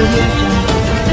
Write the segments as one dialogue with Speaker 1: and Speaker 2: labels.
Speaker 1: audio jungle.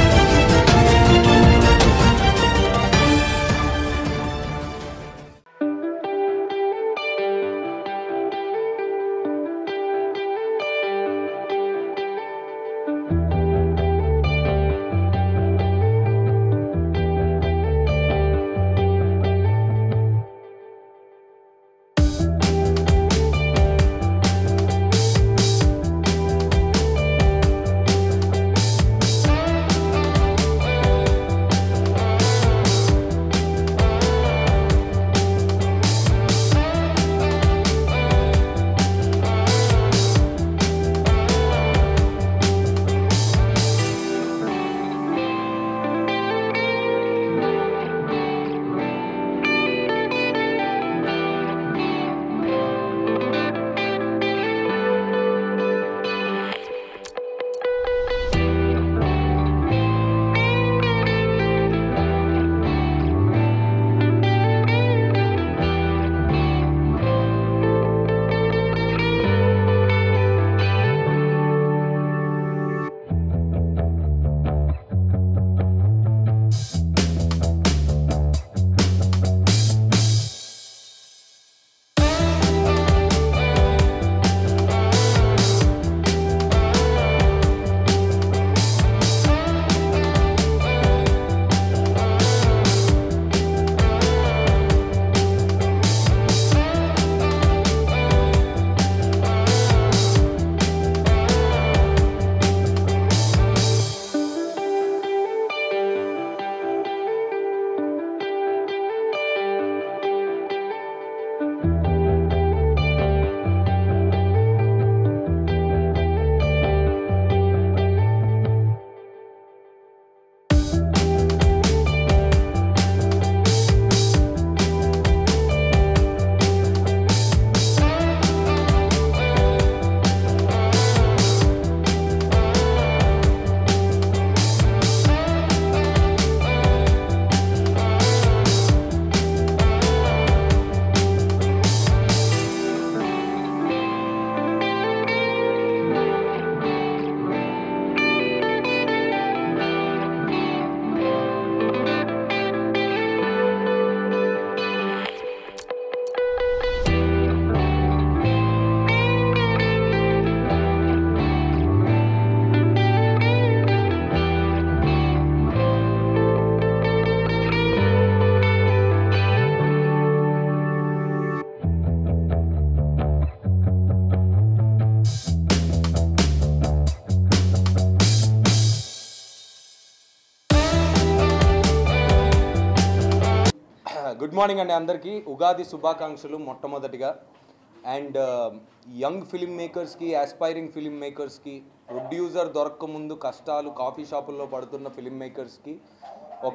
Speaker 2: Good morning అండి అందరికీ ఉగాది శుభాకాంక్షలు మొట్టమొదటిగా అండ్ యంగ్ ఫిలిం మేకర్స్కి ఆస్పైరింగ్ ఫిలిం మేకర్స్కి ప్రొడ్యూసర్ దొరక్క ముందు కష్టాలు కాఫీ షాపుల్లో పడుతున్న ఫిలిం మేకర్స్కి ఒక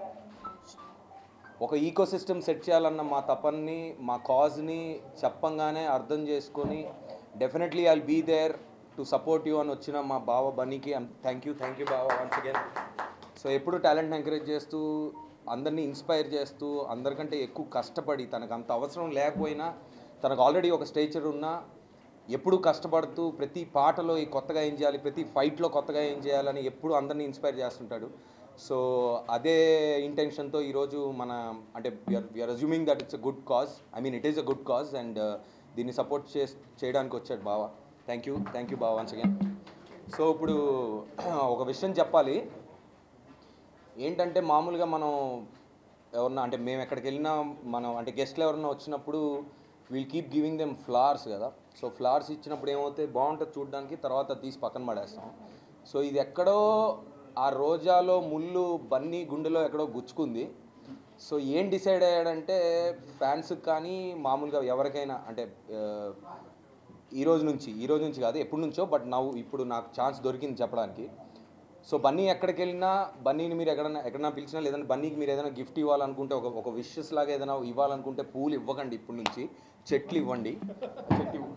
Speaker 2: ఒక ఈకో సిస్టమ్ సెట్ చేయాలన్న మా తపన్ని మా కాజ్ని చెప్పంగానే అర్థం చేసుకొని definitely I'll be there to support you అని వచ్చిన మా బావ బనీకి థ్యాంక్ యూ థ్యాంక్ యూ బావ వన్స్ అగైన్ సో ఎప్పుడు టాలెంట్ ఎంకరేజ్ చేస్తూ అందరినీ ఇన్స్పైర్ చేస్తూ అందరికంటే ఎక్కువ కష్టపడి తనకు అంత అవసరం లేకపోయినా తనకు ఆల్రెడీ ఒక స్టేచర్ ఉన్నా ఎప్పుడు కష్టపడుతూ ప్రతి పాటలో ఈ కొత్తగా ఏం చేయాలి ప్రతి ఫైట్లో కొత్తగా ఏం చేయాలని ఎప్పుడు అందరినీ ఇన్స్పైర్ చేస్తుంటాడు సో అదే ఇంటెన్షన్తో ఈరోజు మన అంటే we're assuming that it's a good cause I mean it is a good cause and దీన్ని సపోర్ట్ చే చేయడానికి వచ్చాడు బావ థ్యాంక్ యూ థ్యాంక్ యూ బావ వన్స్ అగైన్ సో ఇప్పుడు ఒక విషయం చెప్పాలి ఏంటంటే మామూలుగా మనం ఎవరన్నా అంటే మేము ఎక్కడికి వెళ్ళినా మనం అంటే గెస్ట్లు ఎవరన్నా వచ్చినప్పుడు we'll keep giving them flowers కదా సో ఫ్లవర్స్ ఇచ్చినప్పుడు ఏమవుతాయి బాగుంటుంది చూడడానికి తర్వాత తీసి పక్కన పడేస్తాం సో ఇది ఎక్కడో ఆ రోజాలో ముళ్ళు బన్నీ గుండెలో ఎక్కడో గుచ్చుకుంది సో ఏం డిసైడ్ అయ్యాడంటే ఫ్యాన్స్కి కానీ మామూలుగా ఎవరికైనా అంటే ఆ, ఈ రోజు నుంచి ఈ రోజు నుంచి కాదు ఎప్పటి నుంచో బట్ నవ్వు ఇప్పుడు నాకు ఛాన్స్ దొరికింది చెప్పడానికి సో బన్నీ ఎక్కడికి వెళ్ళినా బన్నీని మీరు ఎక్కడైనా ఎక్కడైనా పిలిచినా లేదంటే బన్నీకి మీరు ఏదైనా గిఫ్ట్ ఇవ్వాలనుకుంటే ఒక ఒక విషెస్ లాగా ఏదైనా ఇవ్వాలనుకుంటే పూలు ఇవ్వకండి ఇప్పటి నుంచి చెట్లు ఇవ్వండి చెట్లు ఇవ్వ-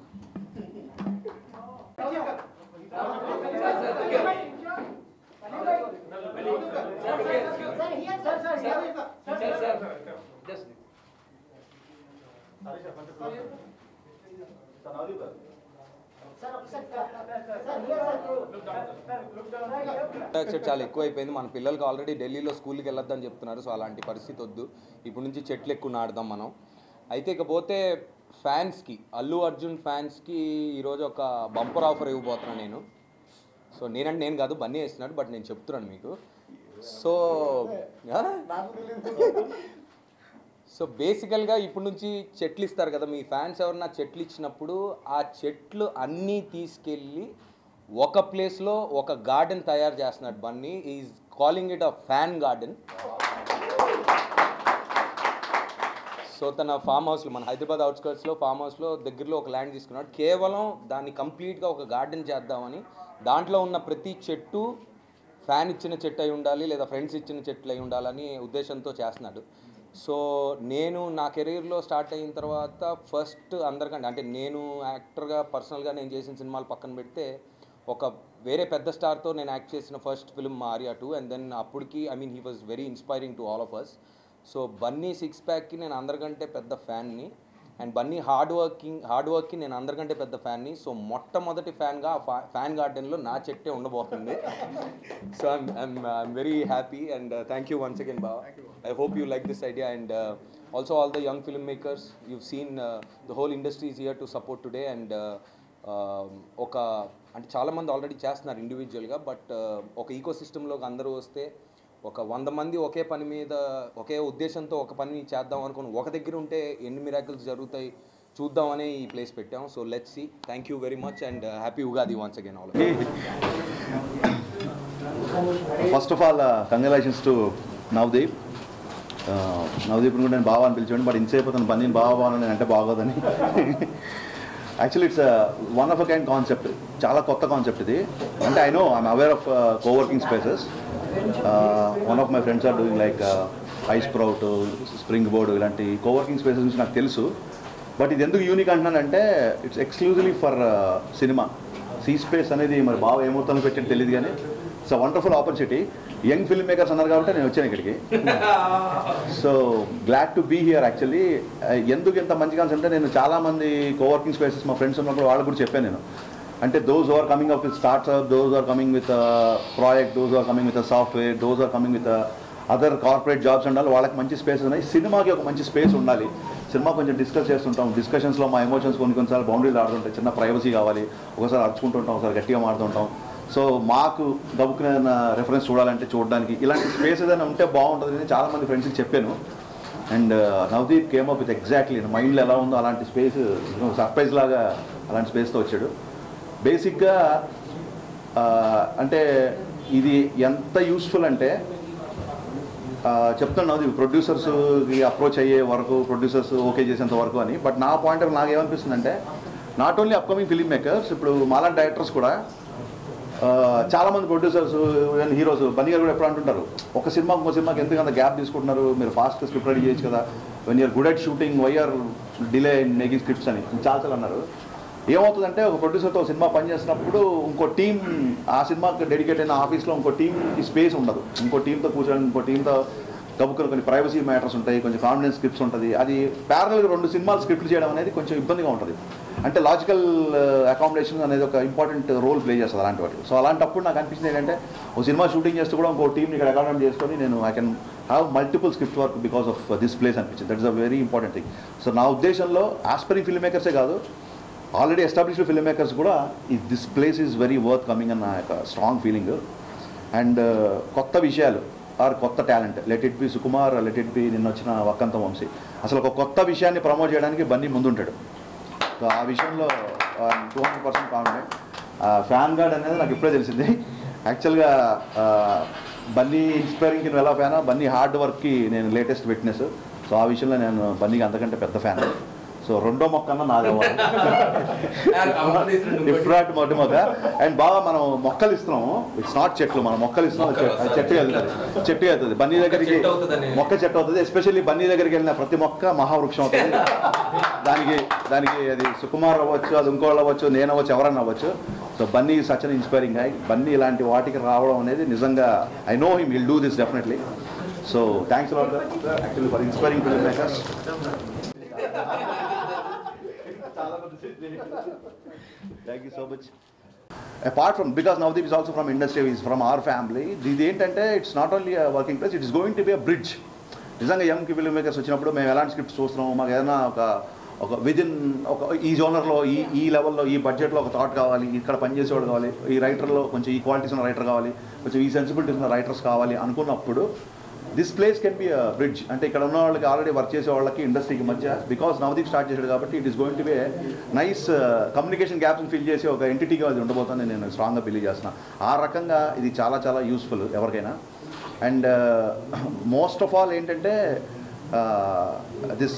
Speaker 2: డైఆక్సైడ్ చాలా ఎక్కువ అయిపోయింది మన పిల్లలకి ఆల్రెడీ ఢిల్లీలో స్కూల్కి వెళ్ళొద్దని చెప్తున్నారు సో అలాంటి పరిస్థితి వద్దు ఇప్పుడు నుంచి చెట్లు ఎక్కువ నాటుదాం మనం అయితే ఇకపోతే ఫ్యాన్స్కి అల్లు అర్జున్ ఫ్యాన్స్కి ఈరోజు ఒక బంపర్ ఆఫర్ ఇవ్వబోతున్నాను నేను సో నేనంటే నేను కాదు బన్నీ వేస్తున్నాడు బట్ నేను చెప్తున్నాను మీకు సో ఆ? సో బేసికల్గా ఇప్పుడు నుంచి చెట్లు ఇస్తారు కదా మీ ఫ్యాన్స్ ఎవరన్నా చెట్లు ఇచ్చినప్పుడు ఆ చెట్లు అన్నీ తీసుకెళ్ళి ఒక ప్లేస్లో ఒక గార్డెన్ తయారు చేస్తున్నాడు Bunny is calling it a fan garden so తన ఫామ్ హౌస్లో మన హైదరాబాద్ అవుట్స్కర్ట్స్లో ఫామ్ హౌస్లో దగ్గరలో ఒక ల్యాండ్ తీసుకున్నాడు కేవలం దాన్ని కంప్లీట్గా ఒక గార్డెన్ చేద్దామని దాంట్లో ఉన్న ప్రతి చెట్టు ఫ్యాన్ ఇచ్చిన చెట్టు అయి ఉండాలి లేదా ఫ్రెండ్స్ ఇచ్చిన చెట్లు అయి ఉండాలని ఉద్దేశంతో చేస్తున్నాడు సో నేను నా కెరీర్లో స్టార్ట్ అయిన తర్వాత ఫస్ట్ అందరికంటే అంటే నేను యాక్టర్గా పర్సనల్గా నేను చేసిన సినిమాలు పక్కన పెడితే ఒక వేరే పెద్ద స్టార్తో నేను యాక్ట్ చేసిన first film Arya two and then అప్పటికి I mean he was very inspiring to all of us so Bunny six ప్యాక్కి నేను అందరికంటే పెద్ద ఫ్యాన్ని and Bunny hard working hard వర్క్కి నేను అందరికంటే పెద్ద ఫ్యాన్ని సో మొట్టమొదటి ఫ్యాన్గా ఆ ఫ్యాన్ గార్డెన్లో నా చెట్టే ఉండబోతుంది so I'm I'm I'm very happy and thank you once again బావా I hope you like this idea and also all the young film makers you've seen the whole industry is here to support today and ఒక అంటే చాలామంది already చేస్తున్నారు ఇండివిజువల్గా but ఒక eco సిస్టంలోకి అందరూ వస్తే ఒక వంద మంది ఒకే పని మీద ఒకే ఉద్దేశంతో ఒక పని చేద్దాం అనుకుని ఒక దగ్గర ఉంటే ఎన్ని మిరాకిల్స్ జరుగుతాయి చూద్దామని ఈ ప్లేస్ పెట్టాం so let's see thank you very much and happy Ugadi once again all
Speaker 1: first of all congratulations to Navdeep Navdeep కూడా నేను బాగా అని పిలిచాను బట్ ఇంతసేపు అతను పని బాగా బాగా నేను అంటే బాగోదని actually it's one of a kind concept చాలా కొత్త కాన్సెప్ట్ ఇది అంటే I know I'm aware of coworking spaces one of my friends are doing like iSprout Springboard ఇలాంటి కోవర్కింగ్ స్పేసెస్ నుంచి నాకు తెలుసు బట్ ఇది ఎందుకు యూనిక్ అంటున్నానంటే it's exclusively for cinema see space అనేది మరి బాగా ఏమవుతుందో పెట్టిన తెలియదు కానీ it's a wonderful opportunity young film makers అన్నారు కాబట్టి నేను వచ్చాను ఇక్కడికి so glad to be here actually ఎందుకు ఇంత మంచి కాన్సెప్ట్ అంటే నేను చాలా మంది కోవర్కింగ్ స్పేసెస్ మా ఫ్రెండ్స్ ఉన్నప్పుడు వాళ్ళకి కూడా చెప్పాను నేను అంటే those are coming up with startup those are coming with project those are coming with software those are coming with other corporate jobs ఉండాలి వాళ్ళకి మంచి స్పేసెస్ ఉన్నాయి సినిమాకి ఒక మంచి స్పేస్ ఉండాలి సినిమా కొంచెం డిస్కస్ చేస్తుంటాం డిస్కషన్స్లో మా ఎమోషన్స్ కొన్ని కొన్నిసార్లు బౌండరీలు ఆడుతుంటాయి చిన్న ప్రైవసీ కావాలి ఒకసారి అరుచుకుంటుంటాం ఒకసారి గట్టిగా మాడుతుంటాం సో మాకు గబుక్కున రెఫరెన్స్ చూడాలంటే చూడడానికి ఇలాంటి స్పేస్ ఏదైనా ఉంటే బాగుంటుంది అని చాలా మంది ఫ్రెండ్స్కి చెప్పాను and Navdeep came up with exactly మైండ్లో ఎలా ఉందో అలాంటి స్పేస్ సర్ప్రైజ్ లాగా అలాంటి స్పేస్తో వచ్చాడు బేసిక్గా అంటే ఇది ఎంత యూస్ఫుల్ అంటే చెప్తున్నాను ఇది ప్రొడ్యూసర్స్కి అప్రోచ్ అయ్యే వరకు ప్రొడ్యూసర్స్ ఓకే చేసేంత వరకు అని బట్ నా పాయింట్ ఆఫ్ నాకు ఏమనిపిస్తుంది అంటే not only upcoming film makers ఇప్పుడు మాలాంటి డైరెక్టర్స్ కూడా చాలా మంది ప్రొడ్యూసర్స్ హీరోస్ బన్నీ గారు కూడా ఎప్పుడు అంటుంటారు ఒక సినిమా ఇంకో సినిమాకి ఎందుకు అంత గ్యాప్ తీసుకుంటున్నారు మీరు ఫాస్ట్గా స్క్రిప్ట్ రెడీ చేయొచ్చు కదా when you're good at shooting why are delay in making scripts అని చాలా చాలా అన్నారు ఏమవుతుందంటే ఒక ప్రొడ్యూసర్తో ఒక సినిమా పనిచేస్తున్నప్పుడు ఇంకో టీం ఆ సినిమాకి డెడికేట్ అయిన ఆఫీస్లో ఇంకో టీంకి స్పేస్ ఉండదు ఇంకో టీంతో కూర్చొని ఇంకో టీంతో గబుక్కులు కొన్ని ప్రైవసీ మ్యాటర్స్ ఉంటాయి కొంచెం కాన్ఫిడెన్స్ స్క్రిప్ట్స్ ఉంటుంది అది ప్యారల్గా రెండు సినిమాలు స్క్రిప్ట్ చేయడం అనేది కొంచెం ఇబ్బందిగా ఉంటుంది అంటే లాజికల్ అకామిడేషన్ అనేది ఒక ఇంపార్టెంట్ రోల్ ప్లే చేస్తుంది అలాంటి వాటి సో అలాంటప్పుడు నాకు అనిపించింది ఏంటంటే ఒక సినిమా షూటింగ్ చేస్తూ కూడా ఇంకో టీంని ఇక్కడ అకామిడేట్ చేసుకొని నేను I can have multiple script work because of this place అనిపించింది that is a very important thing so నా ఉద్దేశంలో ఆస్పరింగ్ ఫిల్మ్ మేకర్సే కాదు ఆల్రెడీ ఎస్టాబ్లిష్డ్ ఫిల్మ్ మేకర్స్ కూడా ఈ this place is very worth coming అన్న ఒక స్ట్రాంగ్ ఫీలింగ్ అండ్ కొత్త విషయాలు ఆర్ కొత్త talent let it be Sukumar let it be నిన్న వచ్చిన వక్కంత వంశీ అసలు ఒక కొత్త విషయాన్ని ప్రమోట్ చేయడానికి బన్నీ ముందుంటాడు సో ఆ విషయంలో two hundred percent confident fan guard అనేది నాకు ఇప్పుడే తెలిసింది యాక్చువల్గా బన్నీ ఇన్స్పైరింగ్కి నువ్వు ఎలా ఫ్యానా బన్నీ హార్డ్ వర్క్కి నేను లేటెస్ట్ విట్నెస్ సో ఆ విషయంలో నేను బన్నీకి అంతకంటే పెద్ద ఫ్యాన్ సో రెండో మొక్క అన్న నాది డిఫరెంట్ మొదటి మొక్క అండ్ బాగా మనం మొక్కలు ఇస్తున్నాము ఇట్స్ నాట్ చెట్లు మనం మొక్కలు ఇస్తున్నాం అది చె- అది చెట్టు వెళ్తుంది చెట్టు వెళ్తుంది బన్నీ దగ్గరికి
Speaker 2: చెట్టు అవుతుందని.
Speaker 1: మొక్క చెట్టు అవుతుంది ఎస్పెషల్లీ బన్నీ దగ్గరికి వెళ్ళిన ప్రతి మొక్క మహావృక్షం అవుతుంది దానికి దానికి అది సుకుమార్ అవ్వచ్చు అది ఇంకోళ్ళు అవ్వచ్చు నేను అవ్వచ్చు ఎవరన్నా అవ్వచ్చు so Bunny such an inspiring అయ్యి బన్నీ ఇలాంటి వాటికి రావడం అనేది నిజంగా I know him will do this definitely so thanks lot actually for inspiring film makers thank you so much apart from because Navdeep is also from industry is from our family ఇది ఏంటంటే it's not only working place it is going to be a bridge నిజంగా young film makers వచ్చినప్పుడు మేము ఎలాంటి scripts చూస్తున్నాం మాకు ఏదైనా ఒక ఒక విదిన్ ఒక ఈ జోనర్లో ఈ ఈ లెవెల్లో ఈ బడ్జెట్లో ఒక థాట్ కావాలి ఇక్కడ పనిచేసేవాడు కావాలి ఈ రైటర్లో కొంచెం ఈ క్వాలిటీస్ ఉన్న రైటర్ కావాలి కొంచెం ఈ సెన్సిబిలిటీస్ ఉన్న రైటర్స్ కావాలి అనుకున్నప్పుడు this place can be bridge అంటే ఇక్కడ ఉన్న వాళ్ళకి ఆల్రెడీ వర్క్ చేసే వాళ్ళకి ఇండస్ట్రీకి మధ్య బికాస్ నవదీప్ స్టార్ట్ చేశాడు కాబట్టి it is going to be nice communication gaps fill చేసి ఒక ఎంటిటీగా అది ఉండబోతుందని నేను స్ట్రాంగ్గా బిలీవ్ చేస్తున్నాను ఆ రకంగా ఇది చాలా చాలా యూస్ఫుల్ ఎవరికైనా అండ్ మోస్ట్ ఆఫ్ ఆల్ ఏంటంటే దిస్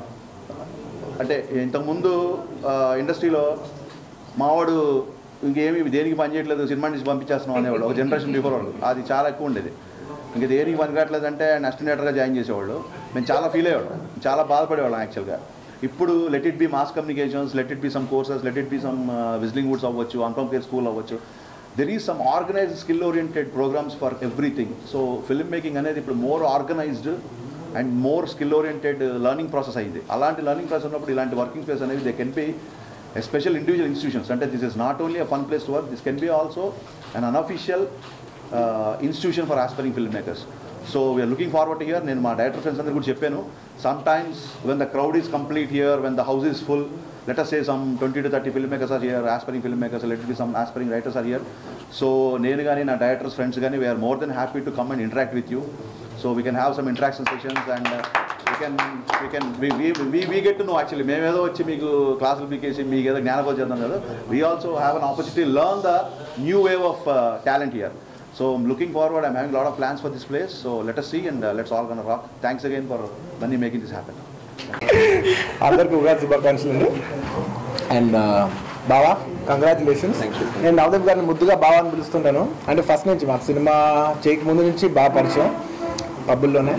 Speaker 1: అంటే ఇంతకుముందు ఇండస్ట్రీలో మావాడు ఇంకేమి దేనికి పని చేయట్లేదు సినిమా నుంచి పంపించేస్తున్నాం అనేవాళ్ళు ఒక జనరేషన్ బిఫోర్ వాళ్ళు అది చాలా ఎక్కువ ఉండేది ఇంకా దేనికి పని కావట్లేదు అంటే అసిస్టెంటర్గా జాయిన్ చేసేవాళ్ళు మేము చాలా ఫీల్ అయ్యేవాళ్ళం చాలా బాధపడేవాళ్ళం యాక్చువల్గా ఇప్పుడు let it be mass communications let it be some courses let it be some Whistling Woods అవ్వచ్చు అన్కమ్ కేర్ స్కూల్ అవ్వచ్చు there is some organised skill oriented programs for everything so film making అనేది ఇప్పుడు more organised and more skill oriented learning process అయింది అలాంటి learning process ఉన్నప్పుడు ఇలాంటి వర్కింగ్ ప్లేస్ అనేది they can be special individual institutions అంటే this is not only a fun place to work this can be also an unofficial institution for aspiring film makers so we're looking forward here నేను మా director friends అందరికీ కూడా చెప్పాను sometimes when the crowd is complete here when the house is full let us say some 20 to 30 filmmakers are here, aspiring filmmakers, let it be some aspiring writers are here. So, నేను కానీ నా directors friends కానీ we're more than happy to come and interact with you so we can have some interaction sessions and we can we can we get to know actually మేమేదో వచ్చి మీకు క్లాసులు పీకేసి మీకు ఏదో జ్ఞానకోశ చేద్దాం కదా we also have an opportunity learn the new wave of talent here so looking forward I'm having lot of plans for this place so let us see and let's all gonna rock thanks again for Bunny making this happen
Speaker 3: అందరికీ ఉగాది శుభాకాంక్షలు అండి and బావా congratulations నేను నవదీప్ గారిని ముద్దుగా బావా అని పిలుస్తుంటాను అంటే ఫస్ట్ నుంచి మాకు సినిమా చేయక ముందు నుంచి బాగా పరిచయం పబ్బుల్లోనే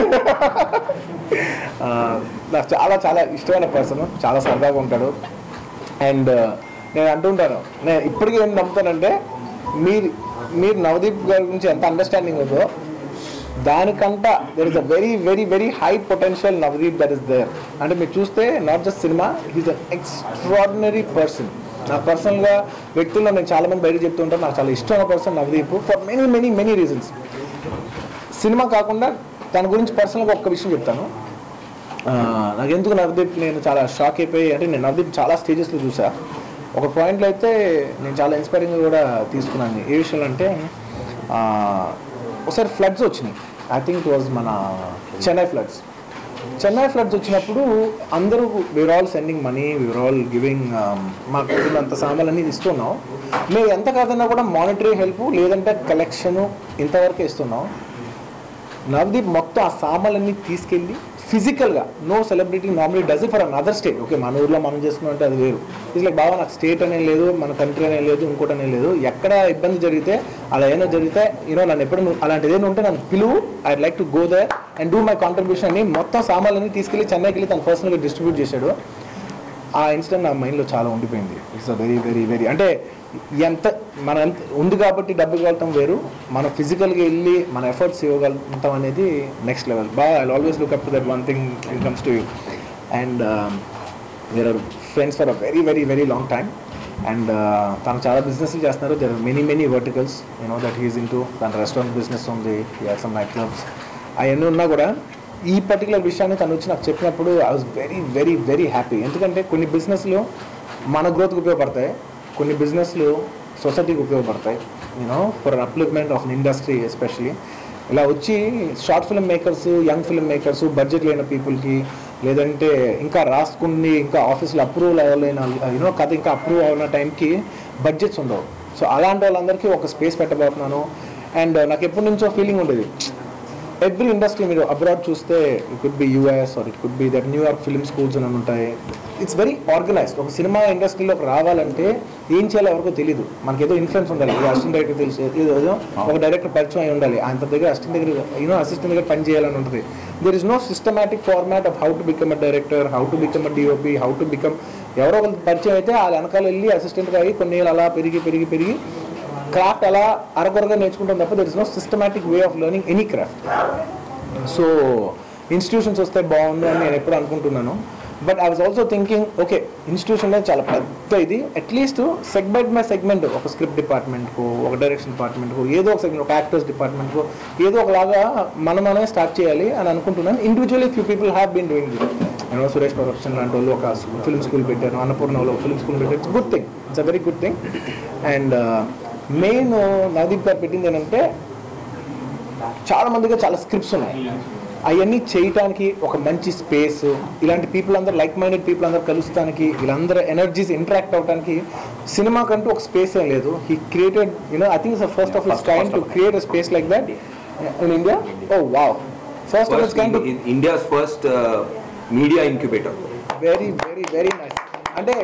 Speaker 3: ఆ, నాకు చాలా చాలా ఇష్టమైన పర్సన్ చాలా సరదాగా ఉంటాడు అండ్ నేను అంటుంటాను నేను ఇప్పటికీ ఏం నమ్ముతానంటే మీరు మీరు నవదీప్ గారి గురించి ఎంత అండర్స్టాండింగ్ ఉందో దానికంట there is a very very very high potential Navdeep that is there అంటే మీరు చూస్తే not just cinema he's an extraordinary person నాకు పర్సనల్గా వ్యక్తుల్లో నేను చాలా మంది బయట చెప్తుంటాను నాకు చాలా ఇష్టమైన person Navdeep for many many many reasons సినిమా కాకుండా దాని గురించి పర్సనల్గా ఒక్క విషయం చెప్తాను ఆ, నాకు ఎందుకు నవదీప్ నేను చాలా షాక్ అయిపోయి అంటే నేను నవదీప్ చాలా స్టేజెస్లో చూసా ఒక పాయింట్లో అయితే నేను చాలా ఇన్స్పైరింగ్గా కూడా తీసుకున్నాను ఏ విషయంలో అంటే ఆ, ఒకసారి ఫ్లడ్స్ వచ్చినాయి ఐ థింక్ ఇట్ వాజ్ మన చెన్నై ఫ్లడ్స్ చెన్నై ఫ్లడ్స్ వచ్చినప్పుడు అందరూ we're all sending money we're all giving మాకు అంత సామాన్లన్నీ ఇస్తున్నాం మేము ఎంత కాదన్నా కూడా మానిటరీ హెల్ప్ లేదంటే కలెక్షను ఇంతవరకే ఇస్తున్నాం నవదీప్ మొత్తం ఆ సామాన్లన్నీ తీసుకెళ్ళి ఫిజికల్గా no celebrity normally does for an other state okay మన ఊర్లో మనం చేసుకున్నాం అంటే అది వేరు ఇట్స్ లైక్ బాగా నాకు స్టేట్ అనే లేదు మన కంట్రీ అనే లేదు ఇంకోటి అనే లేదు ఎక్కడ ఇబ్బంది జరిగితే అలా ఏమైనా జరిగితే యూనో నన్ను ఎప్పుడు నువ్వు అలాంటిది ఏమైనా ఉంటే నన్ను పిలువు I like to go there and do my contribution అని మొత్తం సామాన్లన్నీ తీసుకెళ్ళి చెన్నైకి వెళ్ళి తను పర్సనల్గా డిస్ట్రిబ్యూట్ చేశాడు ఆ ఇన్సిడెంట్ నా మైండ్లో చాలా ఉండిపోయింది it's a very very very అంటే ఎంత మన ఎంత ఉంది కాబట్టి డబ్బు ఇవ్వగలుగుతాం వేరు మనం ఫిజికల్గా వెళ్ళి మన ఎఫర్ట్స్ ఇవ్వగలుగుతాం అనేది నెక్స్ట్ లెవెల్ బాగా I always look up to that one thing in comes to you and where are friends for a very very very long time and తను చాలా బిజినెస్లు చేస్తున్నారు there are many many verticals you know that he's in to restaurant business ఉంది some night clubs అవన్నీ ఉన్నా కూడా ఈ particular విషయాన్ని తను వచ్చి నాకు చెప్పినప్పుడు I was very very very happy ఎందుకంటే కొన్ని బిజినెస్లు మన గ్రోత్కి ఉపయోగపడతాయి కొన్ని బిజినెస్లు సొసైటీకి ఉపయోగపడతాయి you know for upliftment of industry especially ఇలా వచ్చి short film makers young film makers budget లేని పీపుల్కి లేదంటే ఇంకా రాసుకుని ఇంకా ఆఫీస్లో అప్రూవల్ అవ్వలేని యూనో కథ ఇంకా అప్రూవ్ అవ్వన టైంకి బడ్జెట్స్ ఉండవు సో అలాంటి వాళ్ళందరికీ ఒక స్పేస్ పెట్టబోతున్నాను అండ్ నాకు ఎప్పటి నుంచో ఫీలింగ్ ఉండేది ఎవ్రీ ఇండస్ట్రీ మీరు అబ్రాడ్ చూస్తే it could be US or it could be that New York film schools అని ఉంటాయి ఇట్స్ వెరీ ఆర్గనైజ్డ్ ఒక సినిమా ఇండస్ట్రీలోకి రావాలంటే ఏం చేయాలో ఎవరికో తెలియదు మనకి ఏదో ఇన్ఫ్లుయెన్స్ ఉండాలి ఏదో అసిస్టెంట్ డైరెక్టర్ తెలుసు ఏదో ఏదో ఒక డైరెక్టర్ పరిచయం అయి ఉండాలి ఆయన దగ్గర అసిస్టెంట్ దగ్గర యూనో అసిస్టెంట్ దగ్గర పని చేయాలని ఉంటుంది there is no systematic format of how to become a director how to become a DOP how to become ఎవరో ఒకరు పరిచయం అయితే ఆ వెనకాల వెళ్ళి అసిస్టెంట్గా అయ్యి కొన్ని ఏళ్ళు అలా పెరిగి పెరిగి పెరిగి క్రాఫ్ట్ అలా అరకొరగా నేర్చుకుంటాం తప్ప there is no systematic way of learning any craft so institutions వస్తే బాగుంది అని నేను ఎప్పుడు అనుకుంటున్నాను but I was also thinking okay institution అనేది చాలా పెద్ద ఇది అట్లీస్ట్ సెగ్మెంట్ బై సెగ్మెంట్ ఒక స్క్రిప్ట్ డిపార్ట్మెంట్కు ఒక డైరెక్షన్ డిపార్ట్మెంట్కు ఏదో ఒక సెగ్మెంట్ ఒక యాక్టర్స్ డిపార్ట్మెంట్కు ఏదో ఒకలాగా మనం మనమే స్టార్ట్ చేయాలి అని అనుకుంటున్నాను individually few people have been doing this you know Suresh production లాంటి వాళ్ళు ఒక ఫిల్మ్ స్కూల్ పెట్టారు అన్నపూర్ణలో ఫిల్మ్ స్కూల్ పెట్టారు it's good thing it's a very good thing and main Navdeep garu పెట్టింది ఏంటంటే చాలా మందిగా చాలా స్క్రిప్ట్స్ ఉన్నాయి అవన్నీ చేయటానికి ఒక మంచి స్పేస్ ఇలాంటి పీపుల్ అందరూ లైక్ మైండెడ్ పీపుల్ అందరూ కలుస్తానికి వీళ్ళందరూ ఎనర్జీస్ ఇంటరాక్ట్ అవడానికి సినిమా కంటూ ఒక స్పేస్ ఏం లేదు he created you know I think first of is time to create a space like that in India oh wow first of is kind to
Speaker 2: India's first media incubator
Speaker 3: very very very nice అంటే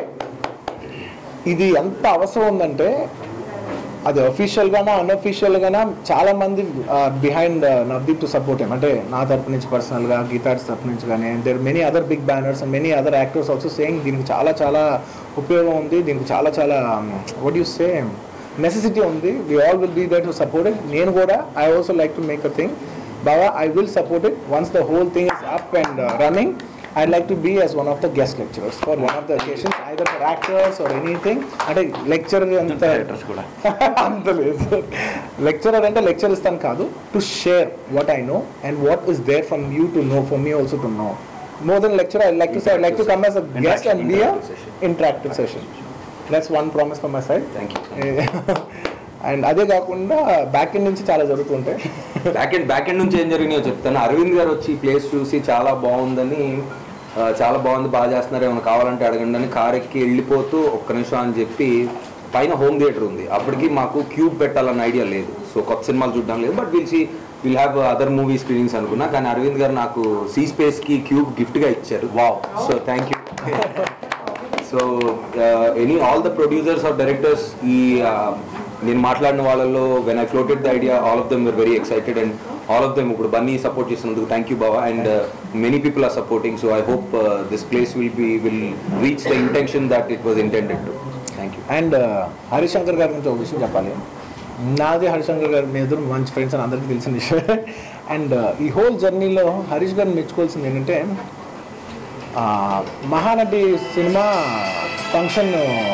Speaker 3: ఇది ఎంత అవసరం ఉందంటే అది official గానా unofficial గానా చాలా మంది behind Navdeep to support ఏం అంటే నా తరపు నుంచి పర్సనల్ గా గీతార్స్ తరపు నుంచి కానీ there many other big banners and many other actors also saying దీనికి చాలా చాలా ఉపయోగం ఉంది దీనికి చాలా చాలా వడ్ యూ సే నెసెసిటీ ఉంది we all will be there to support it నేను కూడా I also like to make a thing బాగా I will support it once the whole thing is up and running I'd like to be as one of the guest lecturers for one of the occasions, either for actors or anything. అంటే lecture అంత అంత లేదు lecturer అంటే lecture ఇస్తాను కాదు to share what I know and what is there from you to know for me also to know more than lecture I like to say like to come as a guest and be a interactive session that's one promise for my side
Speaker 2: thank you
Speaker 3: and అదే కాకుండా back end నుంచి చాలా జరుగుతుంటాయి
Speaker 2: back end back end నుంచి ఏం జరిగినాయో చెప్తాను అరవింద్ గారు వచ్చి ఈ ప్లేస్ చూసి చాలా బాగుందని ఆ, చాలా బాగుంది బాగా చేస్తున్నారు ఏమైనా కావాలంటే అడగండి అని కార్ ఎక్కి వెళ్ళిపోతూ ఒక్క నిమిషం అని చెప్పి పైన హోమ్ థియేటర్ ఉంది అప్పటికి మాకు క్యూబ్ పెట్టాలన్న ఐడియా లేదు సో కొత్త సినిమాలు చూడడం లేదు but will see will have other movie screenings అనుకున్నా కానీ అరవింద్ గారు నాకు సీ స్పేస్కి క్యూబ్ గిఫ్ట్గా ఇచ్చారు wow so thank you so any all the producers or directors ఈ uh, నేను మాట్లాడిన వాళ్ళలో when I floated the idea all of them were very excited and all of them ఇప్పుడు బన్నీ సపోర్ట్ చేసినందుకు థ్యాంక్ యూ బాబా and many people are supporting so I hope this place will be will reach the intention that it was intended to thank you
Speaker 3: and Harishankar గారి గురించి ఒక విషయం చెప్పాలి నాది హరిశంకర్ గారు మీ ఇద్దరు మంచి ఫ్రెండ్స్ అని అందరికీ తెలిసిన విషయం అండ్ ఈ హోల్ జర్నీలో హరీష్ గారిని మెచ్చుకోవాల్సింది ఏంటంటే ఆ, మహానటి సినిమా ఫంక్షన్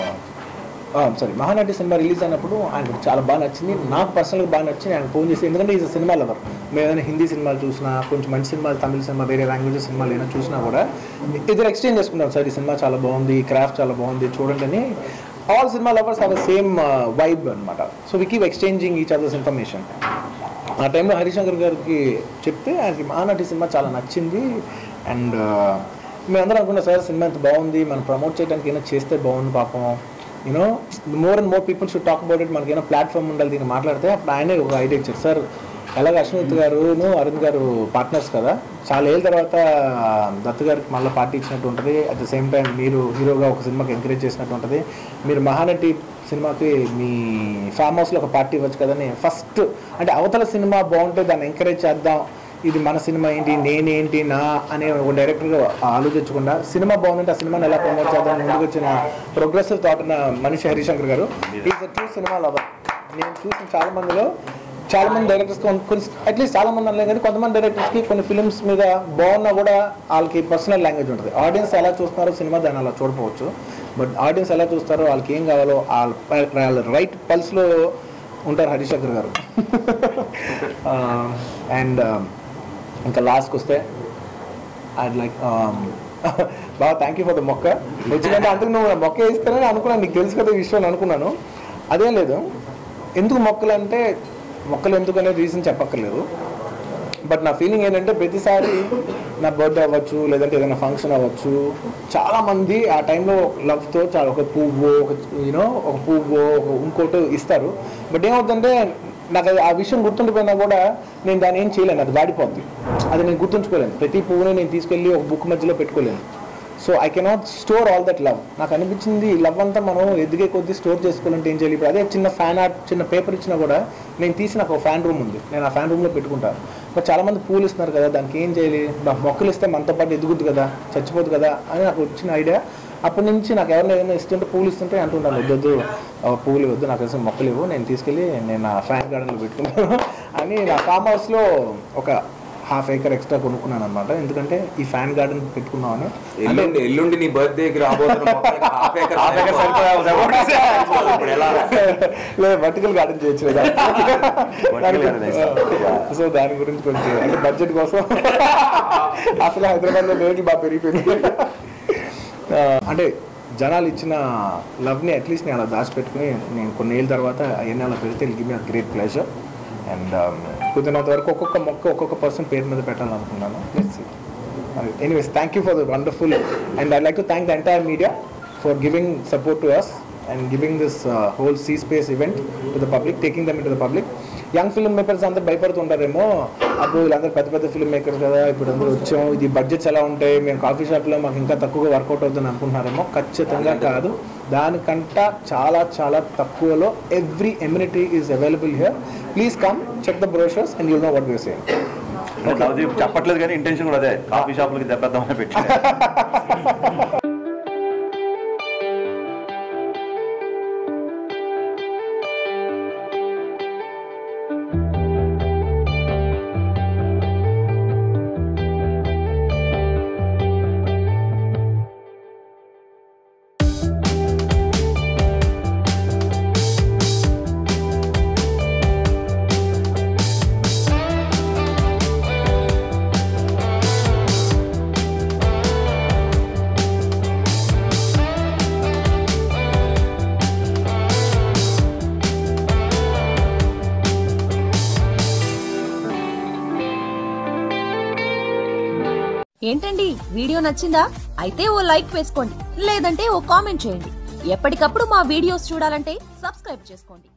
Speaker 3: సారీ మహానటి సినిమా రిలీజ్ అయినప్పుడు ఆయనకు చాలా బాగా నచ్చింది నాకు పర్సనల్గా బాగా నచ్చింది ఆయన ఫోన్ చేసి ఎందుకంటే ఈజ్ సినిమా లవర్ మేము ఏదైనా హిందీ సినిమాలు చూసినా కొంచెం మంచి సినిమాలు తమిళ సినిమా వేరే లాంగ్వేజెస్ సినిమాలు ఏమైనా చూసినా కూడా ఇద్దరు ఎక్స్చేంజ్ చేసుకుంటాం సార్ ఈ సినిమా చాలా బాగుంది ఈ క్రాఫ్ట్ చాలా బాగుంది చూడండి అని ఆల్ సినిమా లవర్స్ హ్యావ్ సేమ్ వైబ్ అనమాట so we keep exchanging each others information ఆ టైంలో హరిశంకర్ గారికి చెప్తే ఆయనకి మహానటి సినిమా చాలా నచ్చింది అండ్ మేమందరం అనుకున్నాం సార్ సినిమా ఎంత బాగుంది మనం ప్రమోట్ చేయడానికి ఏమైనా చేస్తే బాగుంది పాపం you know more and more people should talk about it మనకి ఏమైనా ప్లాట్ఫామ్ ఉండాలి దీన్ని మాట్లాడితే అప్పుడు ఆయనే ఒక ఐడియా ఇచ్చారు సార్ ఎలాగ అశ్వత్ గారును అరుణ్ గారు పార్ట్నర్స్ కదా చాలా ఏళ్ళ తర్వాత దత్ గారికి మళ్ళీ పార్టీ ఇచ్చినట్టు ఉంటుంది అట్ ద సేమ్ టైం మీరు హీరోగా ఒక సినిమాకి ఎంకరేజ్ చేసినట్టు ఉంటుంది మీరు మహానటి సినిమాకి మీ ఫామ్ హౌస్లో ఒక పార్టీ ఇవ్వచ్చు కదని ఫస్ట్ అంటే అవతల సినిమా బాగుంటే దాన్ని ఎంకరేజ్ చేద్దాం ఇది మన సినిమా ఏంటి నేనేంటి నా అనే ఒక డైరెక్టర్గా ఆలోచించకుండా సినిమా బాగుందంటే ఆ సినిమాని ఎలా ప్రమోట్ చేద్దాం ముందుకు వచ్చిన ప్రోగ్రెసివ్ థాట్ ఉన్న మనిషి హరిశంకర్ గారు ఈజ్ అ ట్రూ సినిమా లవర్ నేను చూసిన చాలా మందిలో చాలా మంది డైరెక్టర్స్ కొన్ని అట్లీస్ట్ చాలా మంది అనలేదు కానీ కొంతమంది డైరెక్టర్స్కి కొన్ని ఫిల్మ్స్ మీద బాగున్నా కూడా వాళ్ళకి పర్సనల్ లాంగ్వేజ్ ఉంటుంది ఆడియన్స్ ఎలా చూస్తున్నారో సినిమా దాన్ని అలా చూడకపోవచ్చు బట్ ఆడియన్స్ ఎలా చూస్తారో వాళ్ళకి ఏం కావాలో వాళ్ళ వాళ్ళ రైట్ పల్స్లో ఉంటారు హరిశంకర్ గారు అండ్ ఇంకా లాస్ట్కి వస్తే ఐడ్ లైక్ బాగా థ్యాంక్ యూ ఫర్ ద మొక్క వచ్చిందంటే అందుకు నువ్వు నా మొక్క వేస్తానని అనుకున్నాను నీకు తెలుసు కదా ఈ విషయం అనుకున్నాను అదేం లేదు ఎందుకు మొక్కలు అంటే మొక్కలు ఎందుకు అనేది రీజన్ చెప్పక్కర్లేదు బట్ నా ఫీలింగ్ ఏంటంటే ప్రతిసారి నా బర్త్డే అవ్వచ్చు లేదంటే ఏదైనా ఫంక్షన్ అవ్వచ్చు చాలా మంది ఆ టైంలో లవ్తో చాలా ఒక పువ్వు ఒక యూనో ఒక పువ్వు ఒక ఇంకోటి ఇస్తారు బట్ ఏమవుతుందంటే నాకు అది ఆ విషయం గుర్తుండిపోయినా కూడా నేను దాన్ని ఏం చేయలేను అది వాడిపోద్ది అది నేను గుర్తుంచుకోలేను ప్రతి పువ్వుని నేను తీసుకెళ్ళి ఒక బుక్ మధ్యలో పెట్టుకోలేను so I cannot store all that love నాకు అనిపించింది ఈ లవ్ అంతా మనం ఎదిగే కొద్దీ స్టోర్ చేసుకోవాలంటే ఏం చేయాలి ఇప్పుడు అదే చిన్న ఫ్యాన్ ఆర్ట్ చిన్న పేపర్ ఇచ్చినా కూడా నేను తీసి నాకు ఒక ఫ్యాన్ రూమ్ ఉంది నేను ఆ ఫ్యాన్ రూమ్లో పెట్టుకుంటాను బట్ చాలా మంది పూలు ఇస్తున్నారు కదా దానికి ఏం చేయాలి బా, మొక్కలు ఇస్తే మనతో పాటు ఎదుగుద్ది కదా చచ్చిపోదు కదా అని నాకు వచ్చిన ఐడియా అప్పటి నుంచి నాకు ఎవరైనా ఏదైనా ఇస్తుంటే పూలు ఇస్తుంటే అంటుంటాను వద్దొద్దు ఆ పూలు వద్దు నాకు అసలు మొక్కలు ఇవ్వు నేను తీసుకెళ్ళి నేను నా ఫ్యాన్ గార్డెన్లో పెట్టుకుంటాను అని నా ఫామ్ హౌస్లో ఒక హాఫ్ ఏకర్ ఎక్స్ట్రా కొనుక్కున్నాను అనమాట ఎందుకంటే ఈ ఫ్యాన్ గార్డెన్ పెట్టుకున్నామని
Speaker 2: ఎల్లుండి ఎల్లుండి నీ బర్త్డేకి రాబోతున్న మొక్కలకి half acre
Speaker 1: Half acre సరిపోదా?
Speaker 2: ఇప్పుడు ఎలా
Speaker 3: లేదు వర్టికల్ గార్డెన్ చేయొచ్చు కదా
Speaker 1: Vertical garden వేస్తాం.
Speaker 3: సో దాని గురించి కొంచెం అంటే బడ్జెట్ కోసం అసలు హైదరాబాద్లో రేట్లు బాగా పెరిగిపోయింది ఆ, అంటే జనాలు ఇచ్చిన లవ్ని అట్లీస్ట్ నేను అలా దాచిపెట్టుకుని నేను కొన్ని ఏళ్ళ తర్వాత అవన్నీ అలా పెడితే give me great pleasure and కుదిరినంత వరకు ఒక్కొక్క మొక్క ఒక్కొక్క పర్సన్ పేరు మీద పెట్టాలనుకున్నాను anyways thank you for the wonderful and I like to thank the entire media for giving support to us and giving this whole C space event to the public taking them into the public young film makers అందరూ భయపడుతుంటారేమో అప్పుడు వీళ్ళందరూ పెద్ద పెద్ద film makers కదా ఇప్పుడు అందరూ వచ్చాం ఇది బడ్జెట్స్ ఎలా ఉంటాయి మేము కాఫీ షాప్లో మాకు ఇంకా తక్కువగా వర్కౌట్ అవుతుంది అనుకుంటున్నారేమో ఖచ్చితంగా కాదు దానికంట చాలా చాలా తక్కువలో every amenity is available here please come check the brochures and you know what you're saying
Speaker 1: Navdeep చెప్పట్లేదు కానీ ఇంటెన్షన్ కూడా అదే కాఫీ షాపులకి దెబ్బద్దామని పెట్టి
Speaker 4: ఏంటండి వీడియో నచ్చిందా అయితే ఓ లైక్ వేసుకోండి లేదంటే ఓ కామెంట్ చేయండి ఎప్పటికప్పుడు మా వీడియోస్ చూడాలంటే సబ్స్క్రైబ్ చేసుకోండి